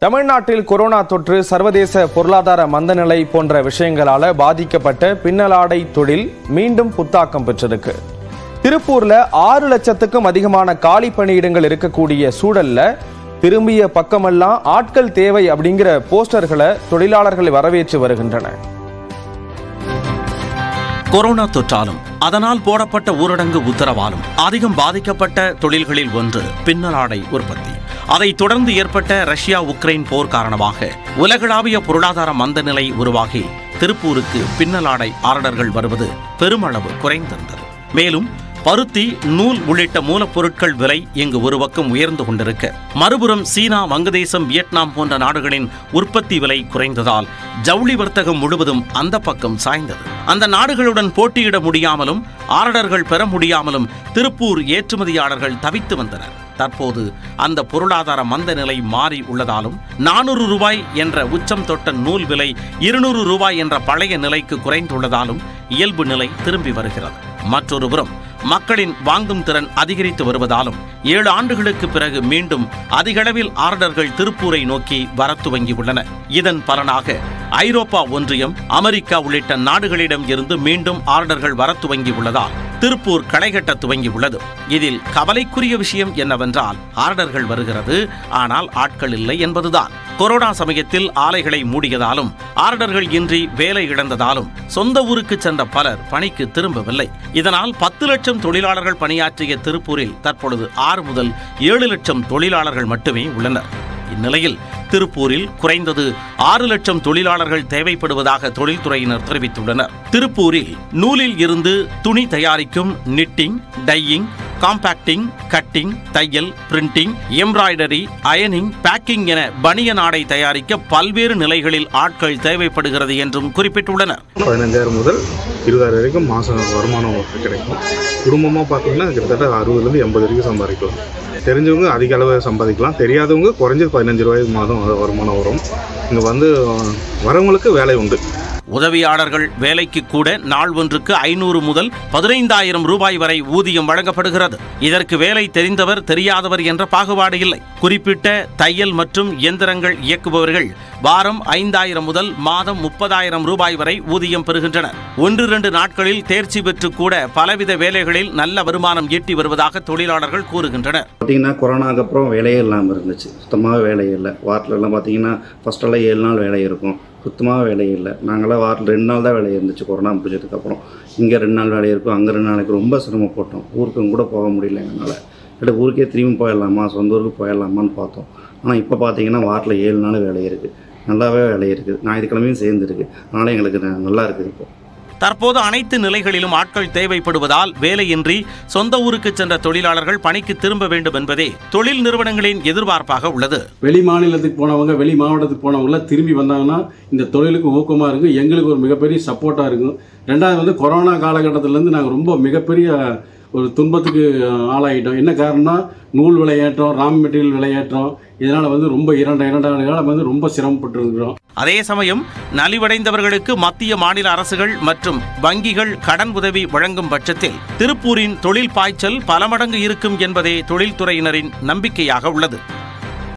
தமிழ்நாட்டில் கொரோனா தொற்று சர்வதேச பொருளாதார மந்தநிலை போன்ற விஷயங்களால பாதிக்கப்பட்ட பின்னலாடை தொழில் மீண்டும் புத்தாக்கம் பெற்றிருக்கு திருப்பூர்ல ஆறு லட்சத்துக்கும் அதிகமான காலி பணியிடங்கள் இருக்கக்கூடிய சூழல்ல திரும்பிய பக்கமெல்லாம் ஆட்கள் தேவை அப்படிங்கிற போஸ்டர்களை தொழிலாளர்கள் வரவேற்று வருகின்றனர் கொரோனா தொற்றாலும் அதனால் போடப்பட்ட ஊரடங்கு உத்தரவாலும் அதிகம் பாதிக்கப்பட்ட தொழில்களில் ஒன்று பின்னலாடை உற்பத்தி அதைத் தொடர்ந்து ஏற்பட்ட ரஷ்யா உக்ரைன் போர் காரணமாக உலகளாவிய பொருளாதார மந்த நிலை உருவாகி திருப்பூருக்கு பின்னலாடை ஆர்டர்கள் வருவது பெருமளவு குறைந்திருந்தது மேலும் பருத்தி நூல் உள்ளிட்ட மூலப்பொருட்கள் விலை இங்கு ஒரு பக்கம் உயர்ந்து கொண்டிருக்க மறுபுறம் சீனா வங்கதேசம் வியட்நாம் போன்ற நாடுகளின் உற்பத்தி விலை குறைந்ததால் ஜவுளி வர்த்தகம் முழுவதும் அந்த பக்கம் சாய்ந்தது அந்த நாடுகளுடன் போட்டியிட முடியாமலும் ஆர்டர்கள் பெற முடியாமலும் திருப்பூர் ஏற்றுமதியாளர்கள் தவித்து வந்தனர் தற்போது அந்த பொருளாதார மந்த நிலை மாறி உள்ளதாலும் நானூறு ரூபாய் என்ற உச்சம் தொட்ட நூல் விலை இருநூறு ரூபாய் என்ற பழைய நிலைக்கு குறைந்துள்ளதாலும் இயல்பு நிலை திரும்பி வருகிறது மற்றொரு புறம் மக்களின் வாங்கும் திறன் அதிகரித்து வருவதாலும் ஏழு ஆண்டுகளுக்கு பிறகு மீண்டும் அதிகளவில் ஆர்டர்கள் திருப்பூரை நோக்கி வர துவங்கியுள்ளன இதன் பலனாக ஐரோப்பா ஒன்றியம் அமெரிக்கா உள்ளிட்ட நாடுகளிடம் இருந்து மீண்டும் ஆர்டர்கள் வர துவங்கியுள்ளதால் திருப்பூர் களைகட்ட துவங்கியுள்ளது இதில் கவலைக்குரிய விஷயம் என்னவென்றால் ஆர்டர்கள் வருகிறது ஆனால் ஆட்கள் இல்லை என்பதுதான் கொரோனா சமயத்தில் ஆலைகளை மூடியதாலும் ஆர்டர்கள் இன்றி வேலை இழந்ததாலும் சொந்த ஊருக்கு சென்ற பலர் பணிக்கு திரும்பவில்லை இதனால் பத்து லட்சம் தொழிலாளர்கள் பணியாற்றிய திருப்பூரில் தற்பொழுது ஆறு முதல் ஏழு லட்சம் தொழிலாளர்கள் மட்டுமே உள்ளனர் இந்நிலையில் திருப்பூரில் குறைந்தது ஆறு லட்சம் தொழிலாளர்கள் தேவைப்படுவதாக தொழில்துறையினர் தெரிவித்துள்ளனர் திருப்பூரில் நூலில் இருந்து துணி தயாரிக்கும் நிட்டிங் டையிங் காம்பாக்டிங் கட்டிங் தையல் பிரிண்டிங் எம்ப்ராய்டரி அயனிங் பேக்கிங் என பனிய நாடை தயாரிக்க பல்வேறு நிலைகளில் ஆட்கள் தேவைப்படுகிறது என்றும் குறிப்பிட்டுள்ளனர் பதினஞ்சாயிரம் முதல் இருபதாயிரம் வரைக்கும் மாதம் வருமானம் அவருக்கு கிடைக்கும் குடும்பமாக பார்த்தீங்கன்னா கிட்டத்தட்ட அறுபதுலேருந்து எண்பது வரைக்கும் சம்பாதிக்கலாம் தெரிஞ்சவங்க அதிக அளவு சம்பாதிக்கலாம் தெரியாதவங்க குறைஞ்சது பதினஞ்சு ரூபாய் மாதம் வ- வருமானம் வரும் இங்கே வந்து வரவங்களுக்கு வேலை உண்டு உதவியாளர்கள் வேலைக்கு கூட நாள் ஒன்றுக்கு ஐநூறு முதல் பதினைந்தாயிரம் ரூபாய் வரை ஊதியம் வழங்கப்படுகிறது இதற்கு வேலை தெரிந்தவர் தெரியாதவர் என்ற பாகுபாடு இல்லை குறிப்பிட்ட தையல் மற்றும் இயந்திரங்கள் இயக்குபவர்கள் வாரம் ஐந்தாயிரம் முதல் மாதம் முப்பதாயிரம் ரூபாய் வரை ஊதியம் பெறுகின்றனர் ஒன்று இரண்டு நாட்களில் தேர்ச்சி பெற்று கூட பலவித வேலைகளில் நல்ல வருமானம் ஈட்டி வருவதாக தொழிலாளர்கள் கூறுகின்றனர் பார்த்தீங்கன்னா கொரோனாக்கு அப்புறம் வேலையே இல்லாமல் இருந்துச்சு சுத்தமாக வேலை இல்லை வாரத்துலலாம் பார்த்தீங்கன்னா ஃபஸ்ட்டெல்லாம் ஏழு நாள் வேலை இருக்கும் சுத்தமாக வேலை இல்லை நாங்களாம் வாரத்தில் ரெண்டு நாள் தான் வேலை இருந்துச்சு கொரோனா முடிஞ்சதுக்கப்புறம் இங்கே ரெண்டு நாள் வேலை இருக்கும் அங்கே ரெண்டு நாளைக்கு ரொம்ப சிரமப்பட்டோம் ஊருக்கும் கூட போக முடியல எங்களால் இல்லை ஊருக்கே திரும்பி போயிடலாமா சொந்த ஊருக்கு போயிடலாமான்னு பார்த்தோம் ஆனால் இப்போ பார்த்தீங்கன்னா வாரத்தில் ஏழு நாள் வேலை இருக்குது நல்லாவே வேலை இருக்குது ஞாயிற்றுக்கிழமையும் சேர்ந்துருக்கு அதனால் எங்களுக்கு ந- நல்லா இருக்குது இப்போ தற்போது அனைத்து நிலைகளிலும் ஆட்கள் தேவைப்படுவதால் வேலையின்றி சொந்த ஊருக்கு சென்ற தொழிலாளர்கள் பணிக்கு திரும்ப வேண்டும் என்பதே தொழில் நிறுவனங்களின் எதிர்பார்ப்பாக உள்ளது வெளி மாநிலத்துக்கு போனவங்க வெளி மாவட்டத்துக்கு போனவங்களாம் திரும்பி வந்தாங்கன்னா இந்த தொழிலுக்கு ஊக்கமாக இருக்கும் எங்களுக்கு ஒரு மிகப்பெரிய சப்போர்ட்டாக இருக்கும் ரெண்டாவது வந்து கொரோனா காலகட்டத்திலேருந்து நாங்கள் ரொம்ப மிகப்பெரிய ஒரு துன்பத்துக்கு ஆளாயிட்டோம் என்ன காரணம்னா நூல் விலையேற்றம் ரா மெட்டீரியல் விலையேற்றம் இதனால் வந்து ரொம்ப இரண்டு இரண்டாண்டு காலம் வந்து ரொம்ப சிரமப்பட்டு இருக்கிறோம் அதே சமயம் நலிவடைந்தவர்களுக்கு மத்திய மாநில அரசுகள் மற்றும் வங்கிகள் கடன் உதவி வழங்கும் பட்சத்தில் திருப்பூரின் தொழில் பாய்ச்சல் பல மடங்கு இருக்கும் என்பதே தொழில்துறையினரின் நம்பிக்கையாக உள்ளது